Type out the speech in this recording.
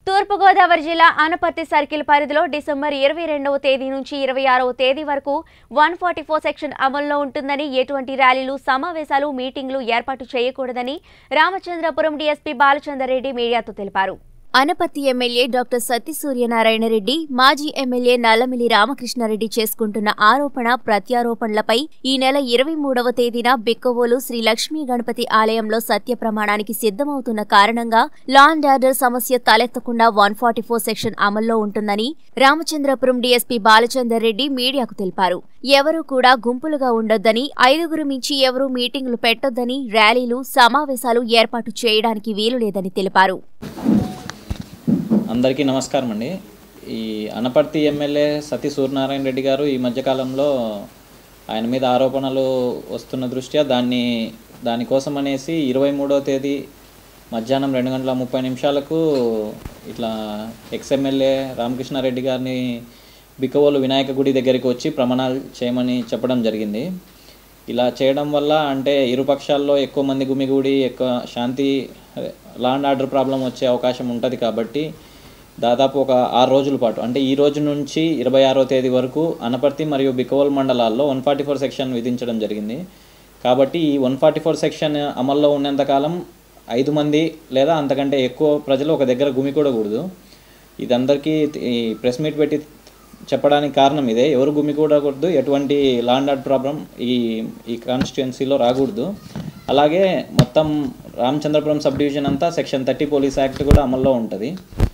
తూర్పుగోదావరి జిల్లా ఆనపర్తి సర్కిల్ పరిధిలో డిసెంబర్ ఇరవై రెండవ తేదీ నుంచి ఇరవై ఆరవ తేదీ వరకు వన్ ఫార్టీ ఫోర్ సెక్షన్ అమల్లో ఉంటుందని ఎటువంటి ర్యాలీలు సమావేశాలు మీటింగ్లు ఏర్పాటు చేయకూడదని రామచంద్రపురం డీఎస్పీ బాలచందర్రెడ్డి మీడియాతో తెలిపారు అనపత్తి ఎమ్మెల్యే డాక్టర్ సత్య సూర్యనారాయణ రెడ్డి మాజీ ఎమ్మెల్యే నల్లమిలి రామకృష్ణారెడ్డి చేసుకుంటున్న ఆరోపణ ప్రత్యారోపణలపై ఈ నెల ఇరవై మూడవ తేదీన బిక్కవోలు శ్రీ లక్ష్మీ గణపతి ఆలయంలో సత్య ప్రమాణానికి సిద్ధమవుతున్న కారణంగా లా అండ్ ఆర్డర్ సమస్య తలెత్తకుండా వన్ ఫార్టీ ఫోర్ సెక్షన్ అమల్లో ఉంటుందని రామచంద్రపురం డీఎస్పీ బాలచందర్ రెడ్డి మీడియాకు తెలిపారు ఎవరూ కూడా గుంపులుగా ఉండొద్దని ఐదుగురు మించి ఎవరూ మీటింగులు పెట్టొద్దని ర్యాలీలు సమావేశాలు ఏర్పాటు చేయడానికి వీలులేదని తెలిపారు అందరికీ నమస్కారం అండి ఈ అనపర్తి ఎమ్మెల్యే సతీ సూర్యనారాయణ రెడ్డి గారు ఈ మధ్యకాలంలో ఆయన మీద ఆరోపణలు వస్తున్న దృష్ట్యా దాన్ని దానికోసం అనేసి ఇరవై మూడవ తేదీ మధ్యాహ్నం రెండు గంటల ముప్పై నిమిషాలకు ఇట్లా ఎక్స్ఎమ్మెల్యే రామకృష్ణారెడ్డి గారిని బిక్కవోలు వినాయక గుడి దగ్గరికి వచ్చి ప్రమాణాలు చేయమని చెప్పడం జరిగింది ఇలా చేయడం వల్ల అంటే ఇరు పక్షాల్లో ఎక్కువ మంది గుమిగూడి ఎక్కువ శాంతి లా అండ్ ఆర్డర్ ప్రాబ్లం వచ్చే అవకాశం ఉంటుంది కాబట్టి దాదాపు ఒక ఆరు రోజుల పాటు అంటే ఈ రోజు నుంచి ఇరవై ఆరో తేదీ వరకు అనపర్తి మరియు బికవోల్ మండలాల్లో వన్ ఫార్టీ ఫోర్ సెక్షన్ విధించడం జరిగింది కాబట్టి ఈ వన్ ఫార్టీ ఫోర్ సెక్షన్ అమల్లో ఉన్నంతకాలం ఐదు మంది లేదా అంతకంటే ఎక్కువ ప్రజలు ఒక దగ్గర గుమికూడకూడదు ఇది అందరికీ ఈ ప్రెస్ మీట్ పెట్టి చెప్పడానికి కారణం ఇదే ఎవరు గుమికూడకూడదు ఎటువంటి లా అండ్ ఆర్డర్ ప్రాబ్లం ఈ ఈ కాన్స్టిట్యుయెన్సీలో రాకూడదు అలాగే మొత్తం రామచంద్రపురం సబ్ డివిజన్ అంతా సెక్షన్ థర్టీ పోలీస్ యాక్ట్ కూడా అమల్లో ఉంటుంది